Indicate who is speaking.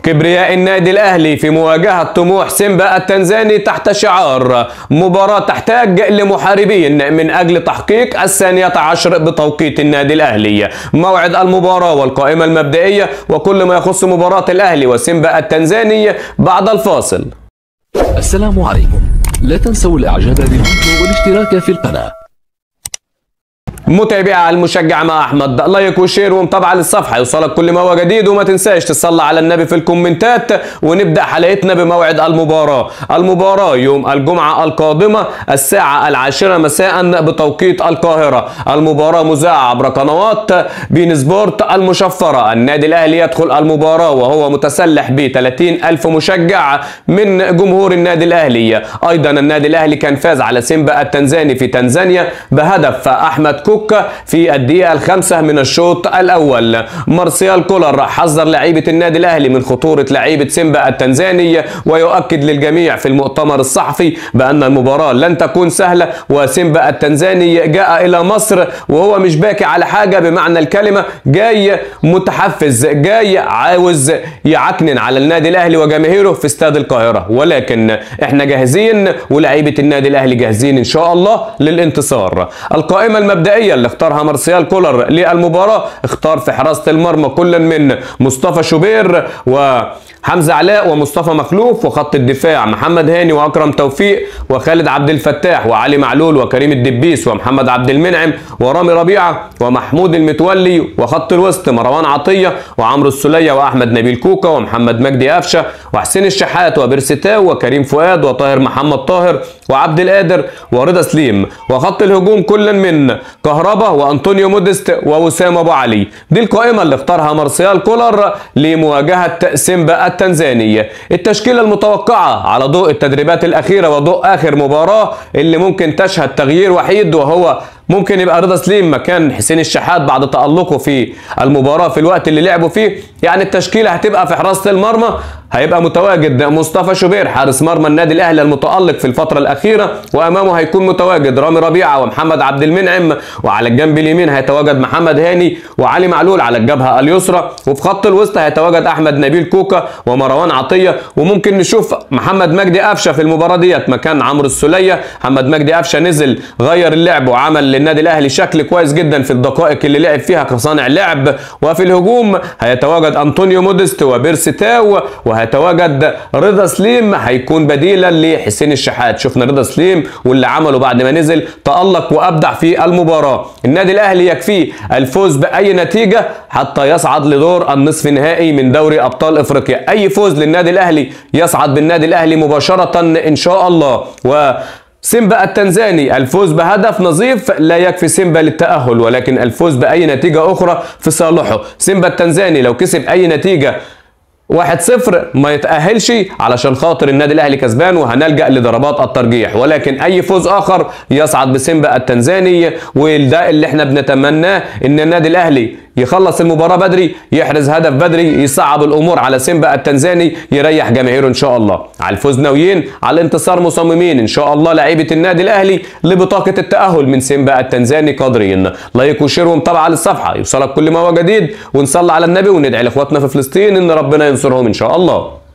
Speaker 1: كبرياء النادي الأهلي في مواجهة طموح سيمبا التنزاني تحت شعار مباراة تحتاج لمحاربين من أجل تحقيق الثانية عشر بتوقيت النادي الأهلي موعد المباراة والقائمة المبدئية وكل ما يخص مباراة الأهلي وسيمبا التنزاني بعد الفاصل
Speaker 2: السلام عليكم لا تنسوا الاعجاب بالفيديو والاشتراك في القناة
Speaker 1: متابعي المشجع مع احمد لايك وشير ومتابعه للصفحه يوصلك كل ما هو جديد وما تنساش تصلي على النبي في الكومنتات ونبدا حلقتنا بموعد المباراه المباراه يوم الجمعه القادمه الساعه العاشره مساء بتوقيت القاهره المباراه مذاعه عبر قنوات بين سبورت المشفره النادي الاهلي يدخل المباراه وهو متسلح ب 30 الف مشجع من جمهور النادي الاهلي ايضا النادي الاهلي كان فاز على سيمبا التنزاني في تنزانيا بهدف احمد كوك في الدقيقة الخامسة من الشوط الأول مارسيال كولر حذر لعيبة النادي الأهلي من خطورة لعيبة سيمبا التنزاني ويؤكد للجميع في المؤتمر الصحفي بأن المباراة لن تكون سهلة وسيمبا التنزاني جاء إلى مصر وهو مش باكي على حاجة بمعنى الكلمة جاي متحفز جاي عاوز يعكنن على النادي الأهلي وجماهيره في استاد القاهرة ولكن احنا جاهزين ولعيبة النادي الأهلي جاهزين إن شاء الله للانتصار القائمة المبدئية اللي اختارها مارسيال كولر للمباراة اختار في حراسة المرمى كل من مصطفى شوبير و حمزة علاء ومصطفى مخلوف وخط الدفاع محمد هاني واكرم توفيق وخالد عبد الفتاح وعلي معلول وكريم الدبيس ومحمد عبد المنعم ورامي ربيعه ومحمود المتولي وخط الوسط مروان عطيه وعمرو السليه واحمد نبيل كوكا ومحمد مجدي قفشه وحسين الشحات وبرستاو وكريم فؤاد وطاهر محمد طاهر وعبد القادر ورضا سليم وخط الهجوم كل من كهربا وانطونيو مودست ووسام ابو علي دي القائمه اللي اختارها مارسيال كولر لمواجهه سيمبا التنزاني التشكيله المتوقعه على ضوء التدريبات الاخيره وضوء اخر مباراه اللي ممكن تشهد تغيير وحيد وهو ممكن يبقى رضا سليم مكان حسين الشحات بعد تألقه في المباراة في الوقت اللي لعبوا فيه يعني التشكيلة هتبقى في حراسة المرمى هيبقى متواجد مصطفى شوبير حارس مرمى النادي الاهلي المتالق في الفتره الاخيره وامامه هيكون متواجد رامي ربيعه ومحمد عبد المنعم وعلى الجنب اليمين هيتواجد محمد هاني وعلي معلول على الجبهه اليسرى وفي خط الوسط هيتواجد احمد نبيل كوكا ومروان عطيه وممكن نشوف محمد مجدي قفشه في المباراه ديت مكان عمرو السوليه محمد مجدي قفشه نزل غير اللعب وعمل للنادي الاهلي شكل كويس جدا في الدقائق اللي لعب فيها كصانع لعب وفي الهجوم هيتواجد انطونيو مودست وبيرسيتاو وهيتواجد رضا سليم هيكون بديلا لحسين الشحات شفنا رضا سليم واللي عمله بعد ما نزل تألق وأبدع في المباراة النادي الأهلي يكفيه الفوز بأي نتيجة حتى يصعد لدور النصف النهائي من دوري أبطال إفريقيا أي فوز للنادي الأهلي يصعد بالنادي الأهلي مباشرة إن شاء الله و سيمبا التنزاني الفوز بهدف نظيف لا يكفي سيمبا للتأهل ولكن الفوز بأي نتيجة أخرى في صالحه سيمبا التنزاني لو كسب أي نتيجة واحد صفر ما يتأهلش علشان خاطر النادي الأهلي كسبان وهنلجأ لضربات الترجيح ولكن أي فوز آخر يصعد بسيمبا التنزاني وده اللي احنا بنتمناه إن النادي الأهلي يخلص المباراة بدري يحرز هدف بدري يصعب الأمور على سيمبا التنزاني يريح جماهيره إن شاء الله على الفوز ناويين على الانتصار مصممين إن شاء الله لعيبة النادي الأهلي لبطاقة التأهل من سيمبا التنزاني قادرين لايك وشير ومتابعة للصفحة يوصلك كل ما هو جديد ونصلي على النبي وندعي لإخواتنا في فلسطين إن ربنا ينصرهم إن شاء الله